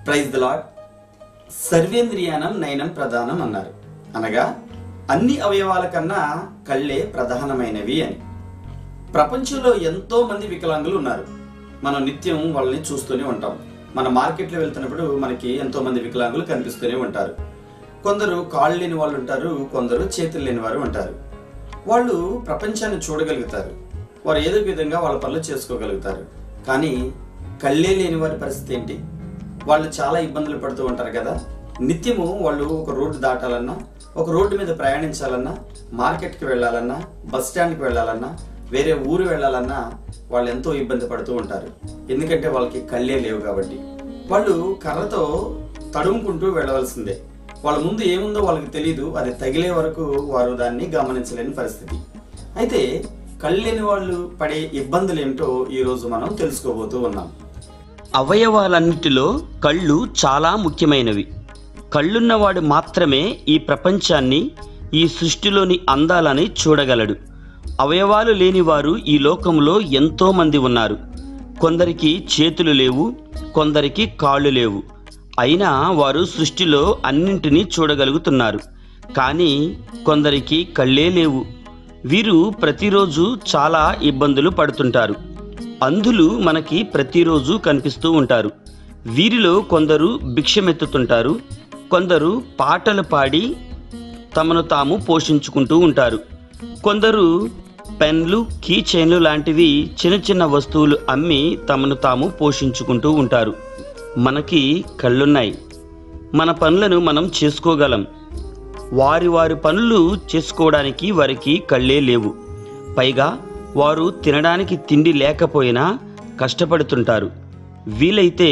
Praise the lord సర్వేంద్రియానం నయనం ప్రధానం అన్నారు అనగా అన్ని అవయవాల కన్నా కళ్ళే ప్రధానమైనవి అని ప్రపంచంలో ఎంతో మంది వికలాంగులు ఉన్నారు మనం నిత్యం వాళ్ళని చూస్తూనే ఉంటాం మన మార్కెట్లో వెళ్తున్నప్పుడు మనకి ఎంతో మంది వికలాంగులు కనిపిస్తూనే ఉంటారు కొందరు కాళ్ళు లేని వాళ్ళు ఉంటారు కొందరు చేతులు లేని వారు ఉంటారు వాళ్ళు ప్రపంచాన్ని చూడగలుగుతారు వారు ఏదో ఒక విధంగా వాళ్ళ పనులు చేసుకోగలుగుతారు కానీ కళ్ళే లేని వారి పరిస్థితి ఏంటి వాళ్ళు చాలా ఇబ్బందులు పడుతూ ఉంటారు కదా నిత్యము వాళ్ళు ఒక రోడ్డు దాటాలన్నా ఒక రోడ్డు మీద ప్రయాణించాలన్నా మార్కెట్కి వెళ్ళాలన్నా బస్ స్టాండ్కి వెళ్ళాలన్నా వేరే ఊరు వెళ్ళాలన్నా వాళ్ళు ఎంతో ఇబ్బంది పడుతూ ఉంటారు ఎందుకంటే వాళ్ళకి కళ్ళే లేవు కాబట్టి వాళ్ళు కర్రతో తడుముకుంటూ వెళ్ళవలసిందే వాళ్ళ ముందు ఏముందో వాళ్ళకి తెలియదు అది తగిలే వరకు వారు దాన్ని గమనించలేని పరిస్థితి అయితే కళ్ళు లేని వాళ్ళు పడే ఇబ్బందులు ఏమిటో ఈరోజు మనం తెలుసుకోబోతూ ఉన్నాం అవయవాలన్నిటిలో కళ్ళు చాలా ముఖ్యమైనవి కళ్ళున్నవాడు మాత్రమే ఈ ప్రపంచాన్ని ఈ సృష్టిలోని అందాలని చూడగలడు అవయవాలు లేనివారు ఈ లోకంలో ఎంతోమంది ఉన్నారు కొందరికి చేతులు లేవు కొందరికి కాళ్ళు లేవు అయినా వారు సృష్టిలో అన్నింటినీ చూడగలుగుతున్నారు కానీ కొందరికి కళ్ళే లేవు వీరు ప్రతిరోజు చాలా ఇబ్బందులు పడుతుంటారు అంధులు మనకి ప్రతిరోజు కనిపిస్తూ ఉంటారు వీరిలో కొందరు భిక్షమెత్తుతుంటారు కొందరు పాటలు పాడి తమను తాము పోషించుకుంటూ ఉంటారు కొందరు పెన్లు కీ చైన్లు లాంటివి చిన్న చిన్న వస్తువులు అమ్మి తమను తాము పోషించుకుంటూ ఉంటారు మనకి కళ్ళున్నాయి మన పనులను మనం చేసుకోగలం వారి వారి పనులు చేసుకోవడానికి వారికి కళ్ళే లేవు పైగా వారు తినడానికి తిండి లేకపోయినా కష్టపడుతుంటారు వీలైతే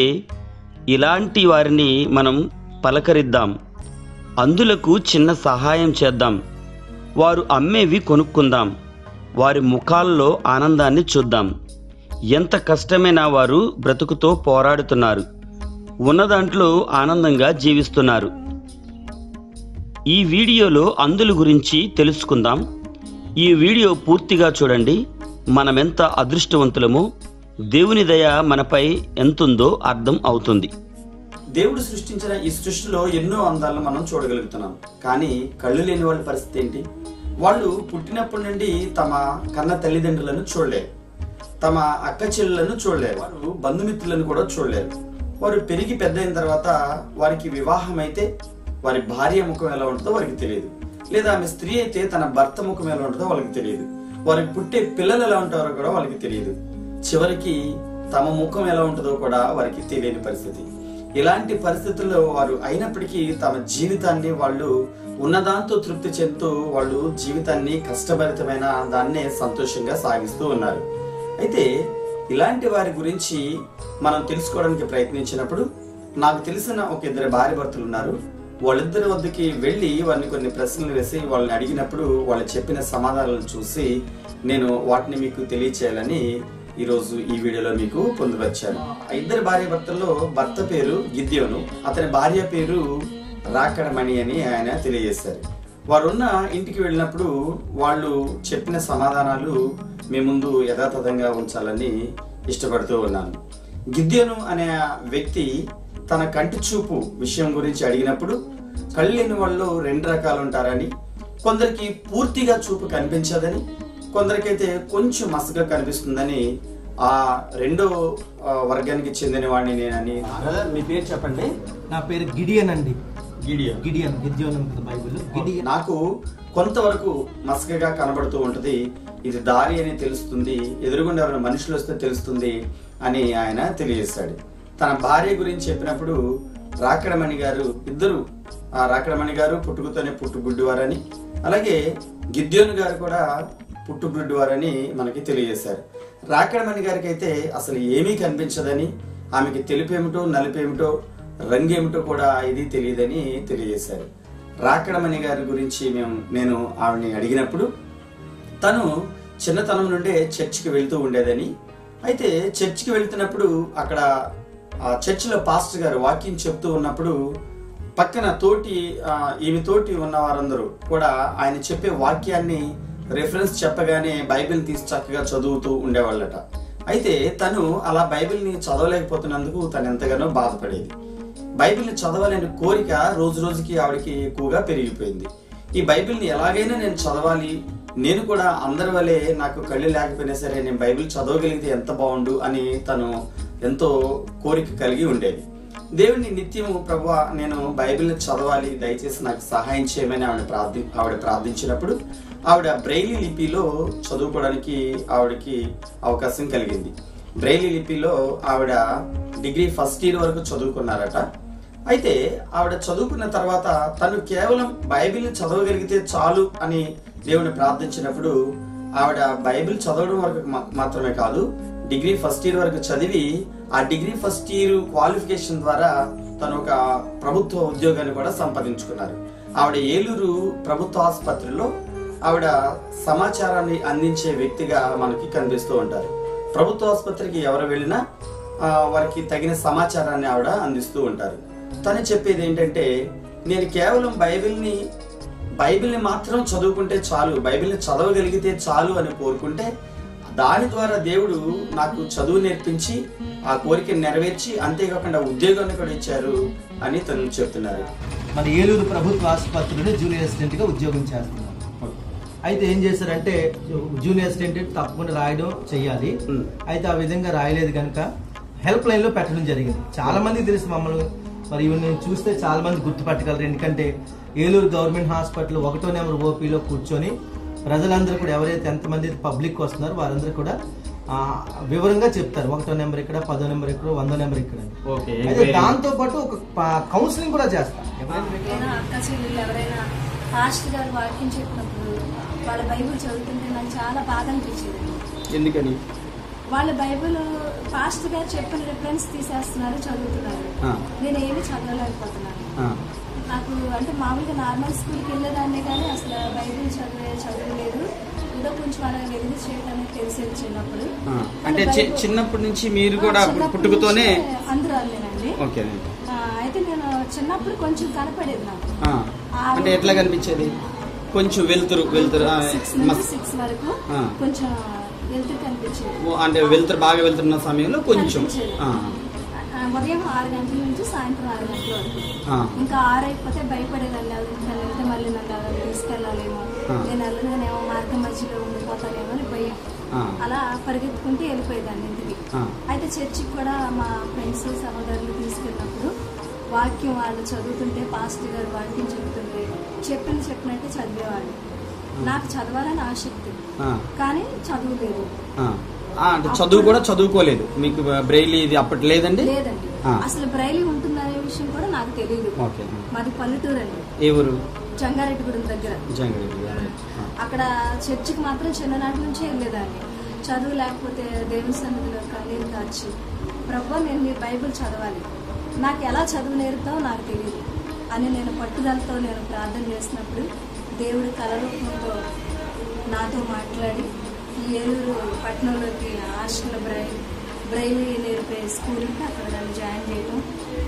ఇలాంటి వారిని మనం పలకరిద్దాం అందులకు చిన్న సహాయం చేద్దాం వారు అమ్మేవి కొనుక్కుందాం వారి ముఖాల్లో ఆనందాన్ని చూద్దాం ఎంత కష్టమైనా వారు బ్రతుకుతో పోరాడుతున్నారు ఉన్న దాంట్లో ఆనందంగా జీవిస్తున్నారు ఈ వీడియోలో అందుల గురించి తెలుసుకుందాం ఈ వీడియో పూర్తిగా చూడండి మనమెంత అదృష్టవంతులమో దేవుని దయ మనపై ఎంతుందో అర్థం అవుతుంది దేవుడు సృష్టించిన ఈ సృష్టిలో ఎన్నో అందాలను మనం చూడగలుగుతున్నాం కానీ కళ్ళు లేని వాళ్ళ పరిస్థితి ఏంటి వాళ్ళు పుట్టినప్పటి నుండి తమ కన్న తల్లిదండ్రులను చూడలేరు తమ అక్క చెల్లెలను చూడలేరు వారు బంధుమిత్రులను కూడా చూడలేరు వారు పెరిగి పెద్ద అయిన తర్వాత వారికి వివాహం అయితే వారి భార్య ముఖం ఎలా ఉంటుందో వారికి తెలియదు లేదా ఆమె స్త్రీ అయితే తన భర్త ముఖం ఎలా ఉంటుందో వాళ్ళకి తెలియదు వారికి పుట్టే పిల్లలు ఎలా ఉంటారో కూడా వాళ్ళకి తెలియదు చివరికి తమ ముఖం ఎలా ఉంటుందో కూడా వారికి తెలియని పరిస్థితి ఇలాంటి పరిస్థితుల్లో వారు అయినప్పటికీ తమ జీవితాన్ని వాళ్ళు ఉన్నదాంతో తృప్తి చెందుతూ వాళ్ళు జీవితాన్ని కష్టభరితమైన దాన్నే సంతోషంగా సాగిస్తూ ఉన్నారు అయితే ఇలాంటి వారి గురించి మనం తెలుసుకోవడానికి ప్రయత్నించినప్పుడు నాకు తెలిసిన ఒక ఇద్దరు భార్య భర్తలు ఉన్నారు వాళ్ళిద్దరి వద్దకి వెళ్ళి వారిని కొన్ని ప్రశ్నలు వేసి వాళ్ళని అడిగినప్పుడు వాళ్ళు చెప్పిన సమాధానాలను చూసి నేను వాటిని మీకు తెలియచేయాలని ఈరోజు ఈ వీడియోలో మీకు పొందుపరిచాను ఆ ఇద్దరు భార్య భర్తల్లో భర్త పేరు గిద్యోను అతని భార్య పేరు రాకడమణి అని ఆయన తెలియజేశారు వారున్న ఇంటికి వెళ్ళినప్పుడు వాళ్ళు చెప్పిన సమాధానాలు మీ ముందు యథాతథంగా ఉంచాలని ఇష్టపడుతూ ఉన్నాను గిద్యోను అనే వ్యక్తి తన కంటి చూపు విషయం గురించి అడిగినప్పుడు కళ్ళు లేని వాళ్ళు రెండు రకాలు ఉంటారని కొందరికి పూర్తిగా చూపు కనిపించదని కొందరికైతే కొంచెం మసగా కనిపిస్తుందని ఆ రెండో ఆ, వర్గానికి చెందిన వాడిని నేనని బ్రదర్ మీ పేరు చెప్పండి నా పేరు గిడియన్ అండి గిడియో గిడియన్ గిద్యోన్ ఉంటుంది బైబిల్ గిడియన్ నాకు కొంతవరకు మసకగా కనబడుతూ ఉంటది ఇది దారి అని తెలుస్తుంది ఎదురుగుండా ఎవరైనా మనుషులు వస్తే తెలుస్తుంది అని ఆయన తెలియజేశాడు తన భార్య గురించి చెప్పినప్పుడు రాకడమణి గారు ఇద్దరు ఆ రాకడమణి గారు పుట్టుకతోనే పుట్టుగుడ్డివారని అలాగే గిద్యోను గారు కూడా పుట్టుగుడ్డివారని మనకి తెలియజేశారు రాకడమణి గారికి అయితే అసలు ఏమీ కనిపించదని ఆమెకి తెలుపేమిటో నలుపేమిటో రంగేమిటో కూడా ఇది తెలియదని తెలియజేశారు రాకడమణి గారి గురించి మేము నేను ఆవిడని అడిగినప్పుడు తను చిన్నతనం నుండే చర్చికి వెళ్తూ ఉండేదని అయితే చర్చికి వెళ్తున్నప్పుడు అక్కడ ఆ చర్చిలో పాస్టర్ గారు వాక్యం చెప్తూ ఉన్నప్పుడు పక్కన తోటి ఆ, ఈమె తోటి ఉన్న వారందరూ కూడా ఆయన చెప్పే వాక్యాన్ని రెఫరెన్స్ చెప్పగానే బైబిల్ తీసి చక్కగా చదువుతూ ఉండేవాళ్ళట అయితే తను అలా బైబిల్ని చదవలేకపోతున్నందుకు తను ఎంతగానో బాధపడేది బైబిల్ని చదవాలనే కోరిక రోజు రోజుకి ఆవిడకి ఎక్కువగా పెరిగిపోయింది ఈ బైబిల్ని ఎలాగైనా నేను చదవాలి నేను కూడా అందరి వలె నాకు కళ్ళు లేకపోయినా సరే నేను బైబిల్ చదవగలిగితే ఎంత బాగుండు అని తను ఎంతో కోరిక కలిగి ఉండేది దేవుడిని నిత్యము ప్రభు నేను బైబిల్ని చదవాలి దయచేసి నాకు సహాయం చేయమని ఆవిడ ప్రార్థి ఆవిడ ప్రార్థించినప్పుడు ఆవిడ బ్రెయిలీ లిపిలో చదువుకోవడానికి ఆవిడకి అవకాశం కలిగింది బ్రెయిలీ లిపిలో ఆవిడ డిగ్రీ ఫస్ట్ ఇయర్ వరకు చదువుకున్నారట అయితే ఆవిడ చదువుకున్న తర్వాత తను కేవలం బైబిల్ని చదవగలిగితే చాలు అని దేవుని ప్రార్థించినప్పుడు ఆవిడ బైబిల్ చదవడం వరకు మా- మాత్రమే కాదు డిగ్రీ ఫస్ట్ ఇయర్ వరకు చదివి ఆ డిగ్రీ ఫస్ట్ ఇయర్ క్వాలిఫికేషన్ ద్వారా తను ఒక ప్రభుత్వ ఉద్యోగాన్ని కూడా సంపాదించుకున్నారు ఆవిడ ఏలూరు ప్రభుత్వ ఆసుపత్రిలో ఆవిడ సమాచారాన్ని అందించే వ్యక్తిగా మనకి కనిపిస్తూ ఉంటారు ప్రభుత్వ ఆసుపత్రికి ఎవరు వెళ్ళినా ఆ, వారికి తగిన సమాచారాన్ని ఆవిడ అందిస్తూ ఉంటారు తను చెప్పేది ఏంటంటే నేను కేవలం బైబిల్ని బైబిల్ని మాత్రం చదువుకుంటే చాలు బైబిల్ని చదవగలిగితే చాలు అని కోరుకుంటే దాని ద్వారా దేవుడు నాకు చదువు నేర్పించి ఆ కోరికను నెరవేర్చి అంతేకాకుండా ఉద్యోగాన్ని కూడా ఇచ్చారు అని తను చెప్తున్నారు మన ఏలూరు ప్రభుత్వ ఆసుపత్రిలో జూనియర్ అసిస్టెంట్ గా ఉద్యోగం చేస్తున్నాను అయితే ఏం చేశారంటే జూనియర్ అసిస్టెంట్ తప్పకుండా రాయడం చెయ్యాలి Hmm. అయితే ఆ విధంగా రాయలేదు కనుక హెల్ప్ లైన్ లో పెట్టడం జరిగింది చాలా మంది తెలుసు మమ్మల్ని మరి ఇవి నేను చూస్తే చాలా మంది గుర్తుపట్టగలరు ఎందుకంటే ఏలూరు గవర్నమెంట్ హాస్పిటల్ ఒకటో నెంబర్ ఓపీలో కూర్చొని ప్రజలందరూ కూడా ఎవరైతే ఎంతమంది పబ్లిక్ వస్తున్నారో వారందరూ కూడా ఆ, వివరంగా చెప్తారు ఒకటో నెంబర్ ఇక్కడ పదో నెంబర్ ఇక్కడ వందో నెంబర్ ఇక్కడ అని. ఓకే అయితే దాంతో పాటు ఒక కౌన్సిలింగ్ కూడా చేస్తాం ఎవరైనా అక్క చెల్లెలు ఎవరైనా పాస్ట్ గారు వాక్యం చెప్పినప్పుడు వాళ్ళ బైబిల్ చదువుతుంటే నాకు చాలా బాధ అనిపించేది ఎందుకని వాళ్ళ బైబిల్ పాస్ట్ గారు చెప్పిన రిఫరెన్స్ తీసేస్తున్నారు చదువుతున్నారు ఆ. నేను ఏమి చదవలేకపోతున్నాను ఆ, నాకు అంటే మామూలుగా నార్మల్ స్కూల్కి వెళ్ళేదాన్నే కానీ అసలు బైబిల్ చదివే చదవలేదు ఏదో కొంచెం అలా వెలుగు చేయడానికి తెలిసేది చిన్నప్పుడు ఆ. అంటే చి- బైబిల్- చిన్నప్పటి నుంచి మీరు కూడా ఆ, చిన్నప్పటి పుట్టుకతోనే నుంచే అందురాలేనండి ఓకే ఆ, అయితే నేను చిన్నప్పుడు కొంచెం కనపడేది నాకు ఆ. అంటే ఎట్లా కనిపించేది కొంచెం వెళ్తురు వెళ్తురు ఆ, సిక్స్ నుంచి మస్- సిక్స్ వరకు ఆ. కొంచెం వెళ్తూ కనిపించేది ఓ, అంటే వెళ్తురు బాగా వెళ్తున్న సమయంలో కొంచెం కనిపించేది. ఆ, ఆ, ఉదయం ఆరు గంటల నుంచి సాయంత్రం ఆరు గంటల వరకు ఆ, ఇంకా ఆరు అయిపోతే భయపడేదాన్ని అది ఇంకా వెళ్తే మళ్ళీ నన్ను అలా తీసుకెళ్ళాలేమో ఆ. నేను వెళ్ళగానేమో మార్గం మధ్యలో ఉండిపోతానేమో అని భయం ఆ, అలా పరిగెత్తుకుంటూ వెళ్ళిపోయేదాన్ని ఇంటికి ఆ. అయితే చర్చికి కూడా మా ఫ్రెండ్స్ సహోదరులు తీసుకెళ్ళినప్పుడు వాక్యం వాళ్ళు చదువుతుంటే పాస్టర్ గారు వాక్యం చెబుతుంటే చెప్పిన చెప్పినట్టే చదివేవాళ్ళు నాకు చదవాలని ఆసక్తి ఆ, కానీ చదువులేదు ఆ. ఆ, అంటే చదువు కూడా చదువుకోలేదు మీకు బ్రెయిలీ ఇది అప్పటి లేదండి లేదండి ఆ. అసలు బ్రైలీ ఉంటుందనే విషయం కూడా నాకు తెలియదు ఓకే మాది పల్లెటూరు అండి ఏ ఊరు జంగారెడ్డిగూడెం దగ్గర జంగడి అక్కడ చర్చికి మాత్రం చిన్ననాటి నుంచే వెళ్ళేదాన్ని చదువు లేకపోతే దేవుని సన్నిధిలో కన్నీరు కాచి ప్రభు నేను నీ బైబిల్ చదవాలి నాకు ఎలా చదువు నేర్పుతావో నాకు తెలియదు అని నేను పట్టుదలతో నేను ప్రార్థన చేసినప్పుడు దేవుడు కలరూపంతో నాతో మాట్లాడి ఈ ఏలూరు పట్టణంలోకి హాస్టల్ బ్రై బ్రైలీ నేర్పే స్కూల్కి అక్కడ నన్ను జాయిన్ చేయడం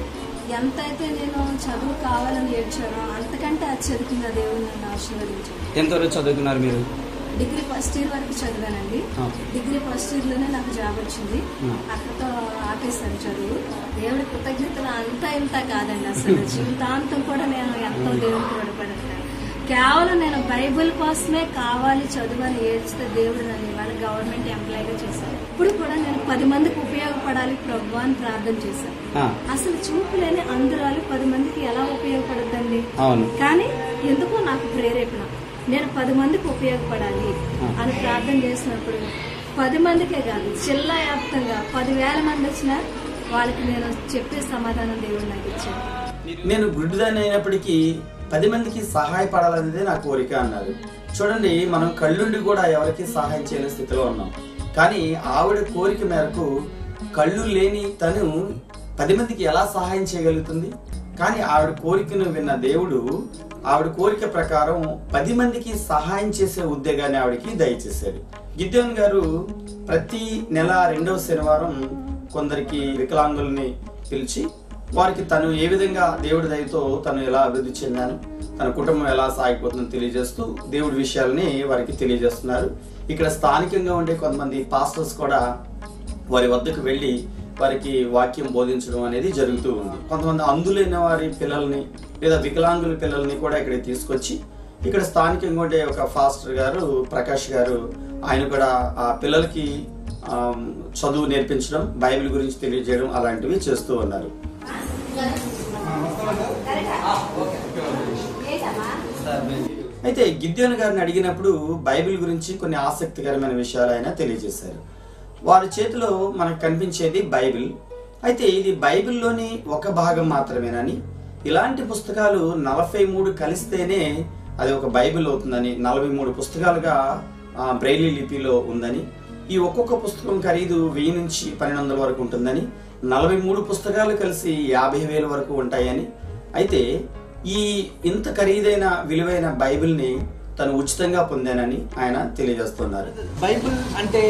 ఎంతైతే నేను చదువు కావాలని ఏడ్చానో అంతకంటే అత్యధికంగా దేవుడు నన్ను ఆశీర్వదించాడు ఎంతవరకు చదువుకున్నారు మీరు డిగ్రీ ఫస్ట్ ఇయర్ వరకు చదివానండి ఆ. డిగ్రీ ఫస్ట్ ఇయర్ లోనే నాకు జాబ్ వచ్చింది ఆ. అక్కడతో ఆపేశాను చదువు దేవుడి కృతజ్ఞతలు అంతా ఇంత కాదండి అసలు జీవితాంతం కూడా నేను ఎంతో దేవుడికి రుణపడుతున్నాను కేవలం నేను బైబిల్ కోసమే కావాలి చదువు అని ఏడ్చితే దేవుడు నన్ను ఇవాళ గవర్నమెంట్ ఎంప్లాయీగా చేశాను ఇప్పుడు కూడా నేను పది మందికి ఉపయోగపడాలి ప్రభు అని ప్రార్థన చేశాను ఆ, అసలు చూపు లేని అందురాలు పది మందికి ఎలా ఉపయోగపడుద్దండి అవును కానీ ఎందుకో నాకు ప్రేరేపణ నేను పది మందికి ఉపయోగపడాలి అని ప్రార్థన చేసినప్పుడు పది మందికే కాదు జిల్లా వ్యాప్తంగా పదివేల మంది వచ్చినా వాళ్ళకి నేను చెప్పే సమాధానం దేవుడు నాకు ఇచ్చాడు నేను గుడ్డిదాన్ని అయినప్పటికీ పది మందికి సహాయపడాలనేదే నా కోరిక అన్నారు చూడండి మనం కళ్ళుండి కూడా ఎవరికి సహాయం చేయని స్థితిలో ఉన్నాం కానీ ఆవిడ కోరిక మేరకు కళ్ళు లేని తను పది మందికి ఎలా సహాయం చేయగలుగుతుంది కానీ ఆవిడ కోరికను విన్న దేవుడు ఆవిడ కోరిక ప్రకారం పది మందికి సహాయం చేసే ఉద్యోగాన్ని ఆవిడకి దయచేశాడు గిద్యోన్ గారు ప్రతి నెల రెండవ శనివారం కొందరికి వికలాంగుల్ని పిలిచి వారికి తను ఏ విధంగా దేవుడి దయతో తను ఎలా అభివృద్ధి చెందాను తన కుటుంబం ఎలా సాగిపోతుందో తెలియజేస్తూ దేవుడి విషయాల్ని వారికి తెలియజేస్తున్నారు ఇక్కడ స్థానికంగా ఉండే కొంతమంది పాస్టర్స్ కూడా వారి వద్దకు వెళ్ళి వారికి వాక్యం బోధించడం అనేది జరుగుతూ ఉంది కొంతమంది అందులైన వారి పిల్లల్ని లేదా వికలాంగుల పిల్లల్ని కూడా ఇక్కడికి తీసుకొచ్చి ఇక్కడ స్థానికంగా ఉండే ఒక ఫాస్టర్ గారు ప్రకాష్ గారు ఆయన కూడా ఆ పిల్లలకి ఆమ్, చదువు నేర్పించడం బైబిల్ గురించి తెలియజేయడం అలాంటివి చేస్తూ ఉన్నారు అయితే గిద్యోన్ గారిని అడిగినప్పుడు బైబిల్ గురించి కొన్ని ఆసక్తికరమైన విషయాలు ఆయన తెలియజేశారు వారి చేతిలో మనకు కనిపించేది బైబిల్ అయితే ఇది బైబిల్లోని ఒక భాగం మాత్రమేనని ఇలాంటి పుస్తకాలు నలభై మూడు కలిస్తేనే అది ఒక బైబిల్ అవుతుందని నలభై మూడు పుస్తకాలుగా ఆ, బ్రెయిలీ లిపిలో ఉందని ఈ ఒక్కొక్క పుస్తకం ఖరీదు వెయ్యి నుంచి పన్నెండు వందల వరకు ఉంటుందని నలభై మూడు పుస్తకాలు కలిసి యాభై వేల వరకు ఉంటాయని అయితే ఈ ఇంత ఖరీదైన విలువైన బైబిల్ని తను ఉచితంగా పొందానని ఆయన తెలియజేస్తున్నారు బైబిల్ అంటే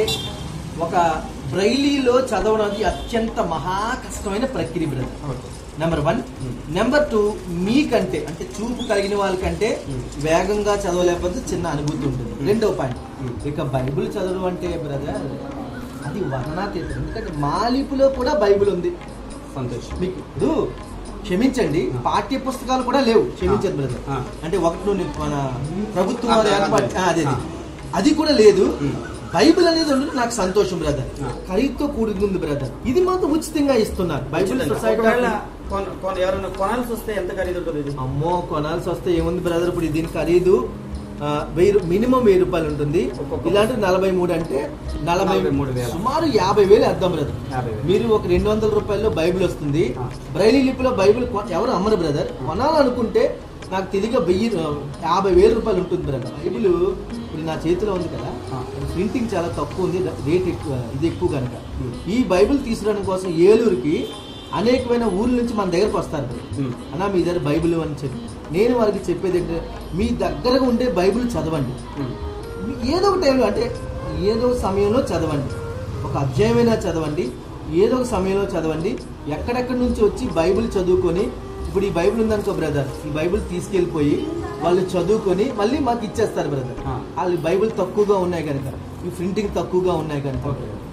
ఒక బ్రైలీలో చదవడం అది అత్యంత మహా కష్టమైన ప్రక్రియ brother number one number two మీకంటే అంటే చూపు కలిగిన వాళ్ళకంటే వేగంగా చదవలేకపోతే చిన్న అనుభూతి ఉంటుంది రెండో పాయింట్ ఇక బైబిల్ చదవడం అంటే బ్రదర్ అది వర్ణనాతీతం ఎందుకంటే మాలిపులో కూడా బైబిల్ ఉంది సంతోషం మీకు ఇప్పుడు క్షమించండి పాఠ్య పుస్తకాలు కూడా లేవు క్షమించండి బ్రదర్ ఆ. అంటే ఒకటి నుండి మన ప్రభుత్వం వారు అర్థం, ఏర్పాటు అర్థం. ఆ, అదే అదే. ఆ. అది కూడా లేదు ఉమ్. బైబిల్ అనేది ఉండడం నాకు సంతోషం బ్రదర్ ఆ. ఖరీదుతో కూడుకుంది బ్రదర్ ఇది మాత్రం ఉచితంగా ఇస్తున్నారు బైబిల్ సొసైటీ ఒకవేళ కొన- కొన- ఎవరైనా కొనాల్సి వస్తే ఎంత ఖరీదు ఉంటుంది ఇది అమ్మో కొనాల్సి వస్తే ఏముంది బ్రదర్ ఇప్పుడు దీని ఖరీదు ఆ, వెయ్యి రూ- మినిమం వెయ్యి రూపాయలు ఉంటుంది ఒక్కొక్క ఇలాంటి నలభై మూడు అంటే నలభై నలభై మూడు వేలు. సుమారు యాభై వేలు అర్థం బ్రదర్ యాభై వేలు. మీరు ఒక రెండు వందల రూపాయల్లో బైబిల్ వస్తుంది ఆ. బ్రైలీ లిపిలో బైబిల్ కొ- ఎవరు అమ్మరు బ్రదర్ కొనాలనుకుంటే నాకు తెలియక వెయ్యి ఆ, యాభై వేల రూపాయలు ఉంటుంది బ్రదర్ బైబిల్ ఇప్పుడు నా చేతిలో ఉంది కదా ఆ. ప్రింటింగ్ చాలా తక్కువ ఉంది రేట్ ఎక్కువ ఇది ఎక్కువ కనుక ఉమ్. ఈ బైబిల్ తీసుకురావడం కోసం ఏలూరుకి అనేకమైన ఊర్ల నుంచి మన దగ్గరకు వస్తారు ఉమ్. అన్నా మీ దగ్గర బైబిల్ అని చెప్పి నేను వారికి చెప్పేది ఏంటంటే మీ దగ్గరగా ఉండే బైబిల్ చదవండి ఉమ్. మీ ఏదో ఒక టైంలో అంటే ఏదో ఒక సమయంలో చదవండి ఒక అధ్యాయమైనా చదవండి ఏదో ఒక సమయంలో చదవండి ఎక్కడెక్కడి నుంచి వచ్చి బైబిల్ చదువుకొని ఇప్పుడు ఈ బైబిల్ ఉందనుకో బ్రదర్ ఈ బైబిల్ తీసుకెళ్ళిపోయి వాళ్ళు చదువుకొని మళ్ళీ మాకు ఇచ్చేస్తారు బ్రదర్ ఆ. వాళ్ళు బైబిల్ తక్కువగా ఉన్నాయి కనుక ఈ ప్రింటింగ్ తక్కువగా ఉన్నాయి కనుక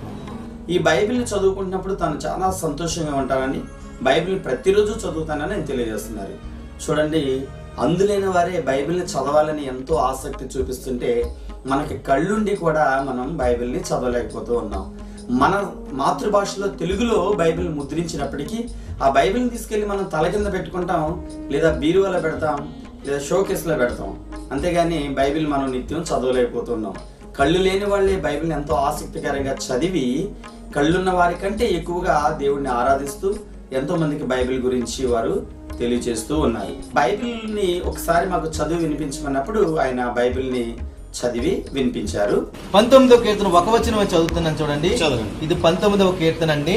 ఈ బైబిల్ని చదువుకుంటున్నప్పుడు తాను చాలా సంతోషంగా ఉంటానని బైబిల్ ప్రతిరోజు చదువుతానని ఆయన తెలియజేస్తున్నారు చూడండి అందులైన వారే బైబిల్ని చదవాలని ఎంతో ఆసక్తి చూపిస్తుంటే మనకి కళ్ళుండి కూడా మనం బైబిల్ని చదవలేకపోతూ ఉన్నాం మన మాతృభాషలో తెలుగులో బైబిల్ ముద్రించినప్పటికీ ఆ బైబిల్ని తీసుకెళ్లి మనం తల కింద పెట్టుకుంటాం లేదా బీరువాలో పెడతాం లేదా షోకేస్లో పెడతాం అంతేగాని బైబిల్ మనం నిత్యం చదవలేకపోతున్నాం కళ్ళు లేని వాళ్ళే బైబిల్ని ఎంతో ఆసక్తికరంగా చదివి కళ్ళున్న వారి కంటే ఎక్కువగా దేవుణ్ణి ఆరాధిస్తూ ఎంతో మందికి బైబిల్ గురించి వారు తెలియజేస్తూ ఉన్నారు బైబిల్ని ఒకసారి మాకు చదువు వినిపించమన్నప్పుడు ఆయన బైబిల్ని చదివి వినిపించారు పంతొమ్మిదవ కీర్తన ఒక వచనం చదువుతున్నాను చూడండి చదవండి. ఇది పంతొమ్మిదవ కీర్తన అండి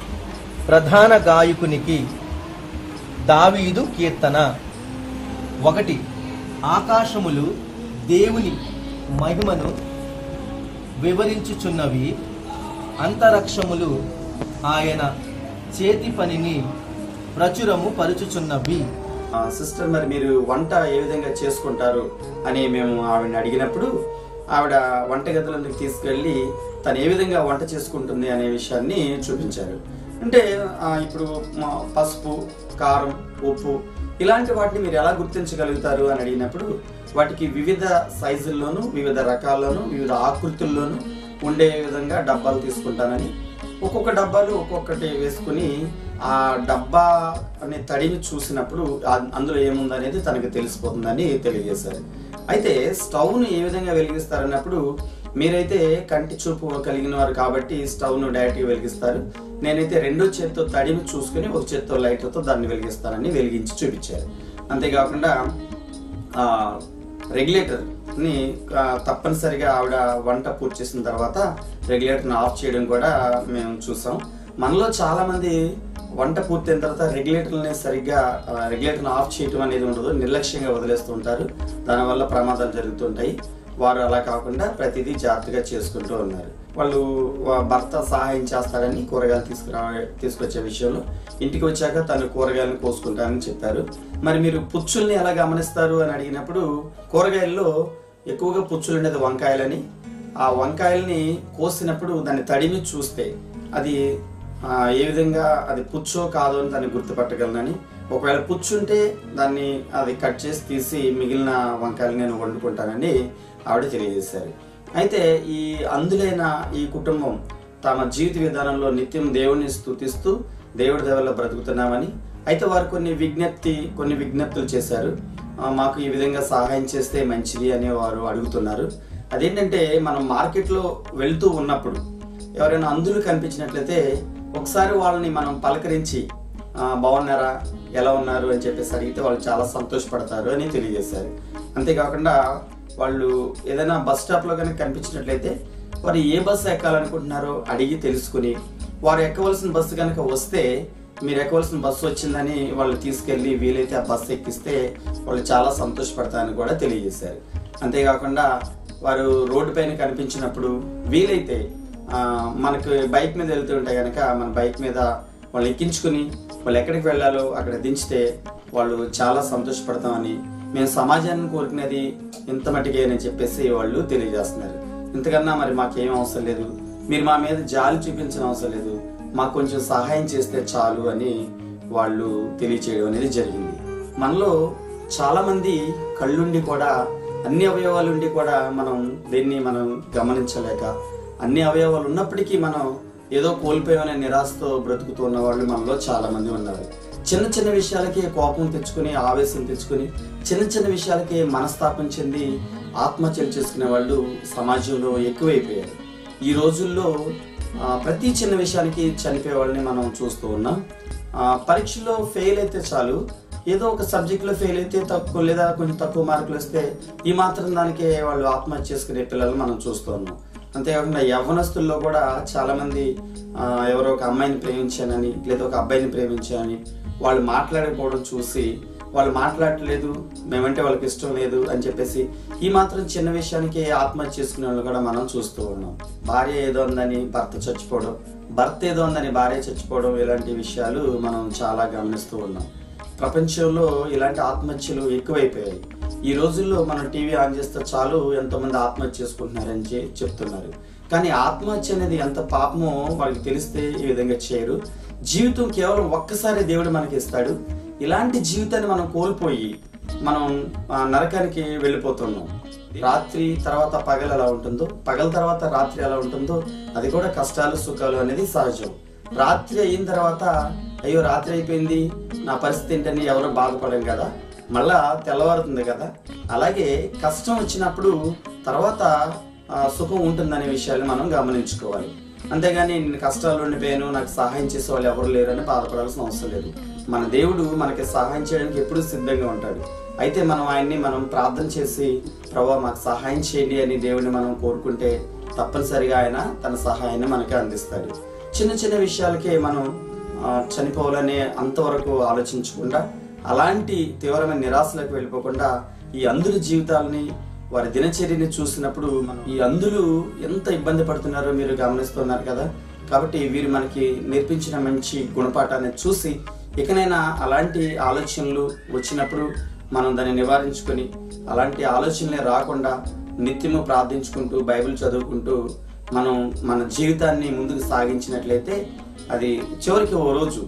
ప్రధాన గాయకునికి దావీదు కీర్తన ఒకటి ఆకాశములు దేవుని మహిమను వివరించుచున్నవి అంతరక్షములు ఆయన చేతి పనిని ప్రచురము పరుచుచున్నవి ఆ, సిస్టర్ మరి మీరు వంట ఏ విధంగా చేసుకుంటారు అని మేము ఆవిడని అడిగినప్పుడు ఆవిడ వంటగదిలోకి తీసుకెళ్ళి తను ఏ విధంగా వంట చేసుకుంటుంది అనే విషయాన్ని చూపించారు అంటే ఆ, ఇప్పుడు మా పసుపు కారం ఉప్పు ఇలాంటి వాటిని మీరు ఎలా గుర్తించగలుగుతారు అని అడిగినప్పుడు వాటికి వివిధ సైజుల్లోనూ వివిధ రకాల్లోనూ వివిధ ఆకృతుల్లోనూ ఉండే విధంగా డబ్బాలు తీసుకుంటానని ఒక్కొక్క డబ్బాలు ఒక్కొక్కటి వేసుకుని ఆ డబ్బా అనే తడిని చూసినప్పుడు ఆ- అందులో ఏముందనేది తనకు తెలిసిపోతుందని తెలియజేశారు అయితే స్టవ్ను ఏ విధంగా వెలిగిస్తారన్నప్పుడు మీరైతే కంటి చూపు కలిగిన వారు కాబట్టి స్టవ్ను డైరెక్ట్గా వెలిగిస్తారు నేనైతే రెండో చేత్తో తడిని చూసుకుని ఒక చేత్తో లైట్లతో దాన్ని వెలిగిస్తానని వెలిగించి చూపించారు అంతేకాకుండా ఆ, రెగ్యులేటర్ని ఆ, తప్పనిసరిగా ఆవిడ వంట పూర్తి చేసిన తర్వాత రెగ్యులేటర్ని ఆఫ్ చేయడం కూడా మేము చూసాం మనలో చాలా మంది వంట పూర్తయిన తర్వాత రెగ్యులేటర్ని సరిగ్గా ఆ, రెగ్యులేటర్ని ఆఫ్ చేయడం అనేది ఉండదు నిర్లక్ష్యంగా వదిలేస్తూ ఉంటారు దానివల్ల ప్రమాదాలు జరుగుతుంటాయి వారు అలా కాకుండా ప్రతిదీ జాగ్రత్తగా చేసుకుంటూ ఉన్నారు వాళ్ళు వా- భర్త సహాయం చేస్తాడని కూరగాయలు తీసుకురా తీసుకొచ్చే విషయంలో ఇంటికి వచ్చాక తను కూరగాయలను కోసుకుంటానని చెప్పారు మరి మీరు పుచ్చుల్ని ఎలా గమనిస్తారు అని అడిగినప్పుడు కూరగాయల్లో ఎక్కువగా పుచ్చులు ఉండేది వంకాయలని ఆ వంకాయల్ని కోసినప్పుడు దాన్ని తడిమి చూస్తే అది ఆ, ఏ విధంగా అది పుచ్చో కాదో అని దాన్ని గుర్తుపట్టగలనని ఒకవేళ పుచ్చుంటే దాన్ని అది కట్ చేసి తీసి మిగిలిన వంకాయలు నేను వండుకుంటానని ఆవిడ తెలియజేశారు అయితే ఈ అందులైన ఈ కుటుంబం తమ జీవిత విధానంలో నిత్యం దేవుణ్ణి స్తుతిస్తూ దేవుడి దేవల్లో బ్రతుకుతున్నామని అయితే వారు కొన్ని విజ్ఞప్తి కొన్ని విజ్ఞప్తులు చేశారు ఆ, మాకు ఈ విధంగా సహాయం చేస్తే మంచిది అని వారు అడుగుతున్నారు అదేంటంటే మనం మార్కెట్లో వెళ్తూ ఉన్నప్పుడు ఎవరైనా అందులు కనిపించినట్లయితే ఒకసారి వాళ్ళని మనం పలకరించి "ఆ, బాగున్నారా ఎలా ఉన్నారు అని చెప్పేసి అడిగితే వాళ్ళు చాలా సంతోషపడతారు అని తెలియజేశారు అంతేకాకుండా వాళ్ళు ఏదైనా బస్ స్టాప్లో కనుక కనిపించినట్లయితే వారు ఏ బస్సు ఎక్కాలనుకుంటున్నారో అడిగి తెలుసుకుని వారు ఎక్కవలసిన బస్సు కనుక వస్తే మీరు ఎక్కవలసిన బస్సు వచ్చిందని వాళ్ళు తీసుకెళ్ళి వీలైతే ఆ బస్సు ఎక్కిస్తే వాళ్ళు చాలా సంతోషపడతారని కూడా తెలియజేశారు అంతేకాకుండా వారు రోడ్డు పైన కనిపించినప్పుడు వీలైతే ఆ, మనకు బైక్ మీద వెళ్తుంటే కనుక మన బైక్ మీద వాళ్ళు ఎక్కించుకుని వాళ్ళు ఎక్కడికి వెళ్ళాలో అక్కడ దించితే వాళ్ళు చాలా సంతోషపడతామని మేము సమాజాన్ని కోరుకునేది ఇంత మటుకే అని చెప్పేసి వాళ్ళు తెలియజేస్తున్నారు ఇంతకన్నా మరి మాకేం అవసరం లేదు మీరు మా మీద జాలి చూపించిన అవసరం లేదు మాకు కొంచెం సహాయం చేస్తే చాలు అని వాళ్ళు తెలియచేయడం అనేది జరిగింది మనలో చాలా మంది కళ్ళుండి కూడా అన్ని అవయవాలు ఉండి కూడా మనం దీన్ని మనం గమనించలేక అన్ని అవయవాలు ఉన్నప్పటికీ మనం ఏదో కోల్పోయామనే నిరాశతో బ్రతుకుతూ ఉన్న వాళ్ళు మనలో చాలా మంది ఉన్నారు చిన్న చిన్న విషయాలకి కోపం తెచ్చుకుని ఆవేశం తెచ్చుకుని చిన్న చిన్న విషయాలకి మనస్తాపం చెంది ఆత్మహత్యలు చేసుకునే వాళ్ళు సమాజంలో ఎక్కువైపోయారు ఈ రోజుల్లో ఆ, ప్రతి చిన్న విషయానికి చనిపోయే వాళ్ళని మనం చూస్తూ ఉన్నాం ఆ, పరీక్షలో ఫెయిల్ అయితే చాలు ఏదో ఒక సబ్జెక్ట్లో ఫెయిల్ అయితే తక్కువ లేదా కొంచెం తక్కువ మార్కులు వస్తే ఈ మాత్రం దానికే వాళ్ళు ఆత్మహత్య చేసుకునే పిల్లలు మనం చూస్తూ ఉన్నాం అంతేకాకుండా యవ్వనస్తుల్లో కూడా చాలా మంది ఆ, ఎవరో ఒక అమ్మాయిని ప్రేమించానని లేదా ఒక అబ్బాయిని ప్రేమించానని వాళ్ళు మాట్లాడకపోవడం చూసి వాళ్ళు మాట్లాడట్లేదు మేమంటే వాళ్ళకి ఇష్టం లేదు అని చెప్పేసి ఈ మాత్రం చిన్న విషయానికి ఆత్మహత్య చేసుకునే వాళ్ళు కూడా మనం చూస్తూ ఉన్నాం భార్య ఏదో ఉందని భర్త చచ్చిపోవడం భర్త ఏదో ఉందని భార్య చచ్చిపోవడం ఇలాంటి విషయాలు మనం చాలా గమనిస్తూ ఉన్నాం ప్రపంచంలో ఇలాంటి ఆత్మహత్యలు ఎక్కువైపోయాయి ఈ రోజుల్లో మనం టీవీ ఆన్ చేస్తే చాలు ఎంతోమంది ఆత్మహత్య చేసుకుంటున్నారని చె- చెప్తున్నారు కానీ ఆత్మహత్య అనేది ఎంత పాపమో వాళ్ళకి తెలిస్తే ఈ విధంగా చేయరు జీవితం కేవలం ఒక్కసారి దేవుడు మనకి ఇస్తాడు ఇలాంటి జీవితాన్ని మనం కోల్పోయి మనం ఆ, నరకానికి వెళ్ళిపోతున్నాం రాత్రి తర్వాత పగలు ఎలా ఉంటుందో పగల తర్వాత రాత్రి ఎలా ఉంటుందో అది కూడా కష్టాలు సుఖాలు అనేది సహజం రాత్రి అయిన తర్వాత అయ్యో రాత్రి అయిపోయింది నా పరిస్థితి ఏంటని ఎవరు బాధపడం కదా మళ్ళా తెల్లవారుతుంది కదా అలాగే కష్టం వచ్చినప్పుడు తర్వాత ఆ, సుఖం ఉంటుందనే విషయాన్ని మనం గమనించుకోవాలి అంతేగాని నేను కష్టాలు ఉండిపోయాను నాకు సహాయం చేసే వాళ్ళు ఎవరు లేరని బాధపడాల్సిన అవసరం లేదు మన దేవుడు మనకి సహాయం చేయడానికి ఎప్పుడూ సిద్ధంగా ఉంటాడు అయితే మనం ఆయన్ని మనం ప్రార్థన చేసి ప్రభా మాకు సహాయం చేయండి అని దేవుడిని మనం కోరుకుంటే తప్పనిసరిగా ఆయన తన సహాయాన్ని మనకి అందిస్తాడు చిన్న చిన్న విషయాలకే మనం ఆ, చనిపోవాలనే అంతవరకు ఆలోచించకుండా అలాంటి తీవ్రమైన నిరాశలకు వెళ్ళిపోకుండా ఈ అందుల జీవితాలని వారి దినచర్యని చూసినప్పుడు మనం ఈ అందులు ఎంత ఇబ్బంది పడుతున్నారో మీరు గమనిస్తున్నారు కదా కాబట్టి వీరు మనకి నేర్పించిన మంచి గుణపాఠాన్ని చూసి ఇకనైనా అలాంటి ఆలోచనలు వచ్చినప్పుడు మనం దాన్ని నివారించుకొని అలాంటి ఆలోచనలే రాకుండా నిత్యము ప్రార్థించుకుంటూ బైబిల్ చదువుకుంటూ మనం మన జీవితాన్ని ముందుకు సాగించినట్లయితే అది చివరికి ఓ రోజు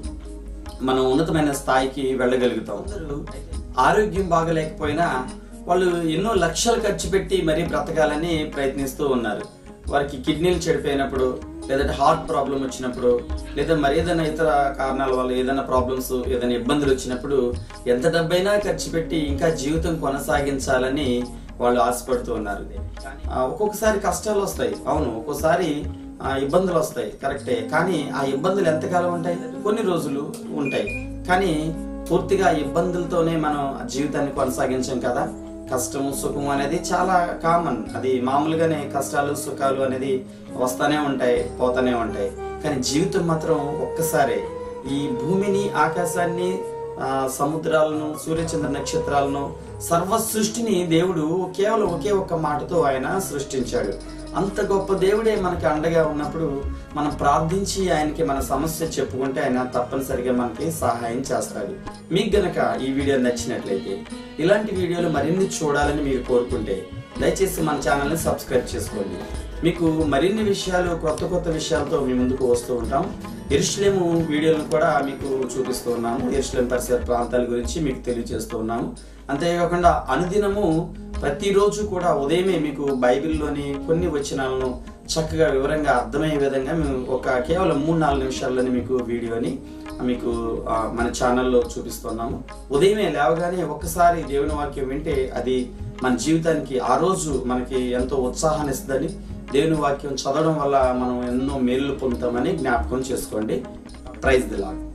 మనం ఉన్నతమైన స్థాయికి వెళ్ళగలుగుతాం అందరూ ఆరోగ్యం బాగలేకపోయినా వాళ్ళు ఎన్నో లక్షలు ఖర్చు పెట్టి మరీ బ్రతకాలని ప్రయత్నిస్తూ ఉన్నారు వారికి కిడ్నీలు చెడిపోయినప్పుడు లేదంటే హార్ట్ ప్రాబ్లం వచ్చినప్పుడు లేదా మరి ఏదైనా ఇతర కారణాల వల్ల ఏదైనా ప్రాబ్లమ్స్ ఏదైనా ఇబ్బందులు వచ్చినప్పుడు ఎంత డబ్బైనా ఖర్చు పెట్టి ఇంకా జీవితం కొనసాగించాలని వాళ్ళు ఆశపడుతూ ఉన్నారు ఆ, ఒక్కొక్కసారి కష్టాలు వస్తాయి అవును ఒక్కోసారి ఆ, ఇబ్బందులు వస్తాయి కరెక్టే కానీ ఆ ఇబ్బందులు ఎంతకాలం ఉంటాయి కొన్ని రోజులు ఉంటాయి కానీ పూర్తిగా ఆ ఇబ్బందులతోనే మనం ఆ జీవితాన్ని కొనసాగించాం కదా కష్టము సుఖము అనేది చాలా కామన్ అది మామూలుగానే కష్టాలు సుఖాలు అనేది వస్తానే ఉంటాయి పోతానే ఉంటాయి కానీ జీవితం మాత్రం ఒక్కసారే ఈ భూమిని ఆకాశాన్ని ఆ, సముద్రాలను సూర్యచంద్ర నక్షత్రాలను సర్వ సృష్టిని దేవుడు కేవలం ఒకే ఒక్క మాటతో ఆయన సృష్టించాడు అంత గొప్ప దేవుడే మనకి అండగా ఉన్నప్పుడు మనం ప్రార్థించి ఆయనకి మన సమస్య చెప్పుకుంటే ఆయన తప్పనిసరిగా మనకి సహాయం చేస్తాడు మీకు గనక ఈ వీడియో నచ్చినట్లయితే ఇలాంటి వీడియోలు మరిన్ని చూడాలని మీరు కోరుకుంటే దయచేసి మన ఛానల్ని సబ్స్క్రైబ్ చేసుకోండి మీకు మరిన్ని విషయాలు కొత్త కొత్త విషయాలతో మీ ముందుకు వస్తూ ఉంటాం ఎరుషులేము వీడియోలను కూడా మీకు చూపిస్తూ ఉన్నాము ఎరుషులేం పరిసర ప్రాంతాల గురించి మీకు తెలియజేస్తూ ఉన్నాము అంతేకాకుండా అనుదినము ప్రతిరోజు కూడా ఉదయమే మీకు బైబిల్లోని కొన్ని వచనాలను చక్కగా వివరంగా అర్థమయ్యే విధంగా మేము ఒక కేవలం మూడు నాలుగు నిమిషాల్లోనే మీకు వీడియోని మీకు ఆ, మన ఛానల్లో చూపిస్తున్నాము ఉదయమే లేవగానే ఒక్కసారి దేవుని వాక్యం వింటే అది మన జీవితానికి ఆ రోజు మనకి ఎంతో ఉత్సాహాన్ని ఇస్తుందని దేవుని వాక్యం చదవడం వల్ల మనం ఎన్నో మేలు పొందుతామని జ్ఞాపకం చేసుకోండి ప్రైజ్ ది లాడ్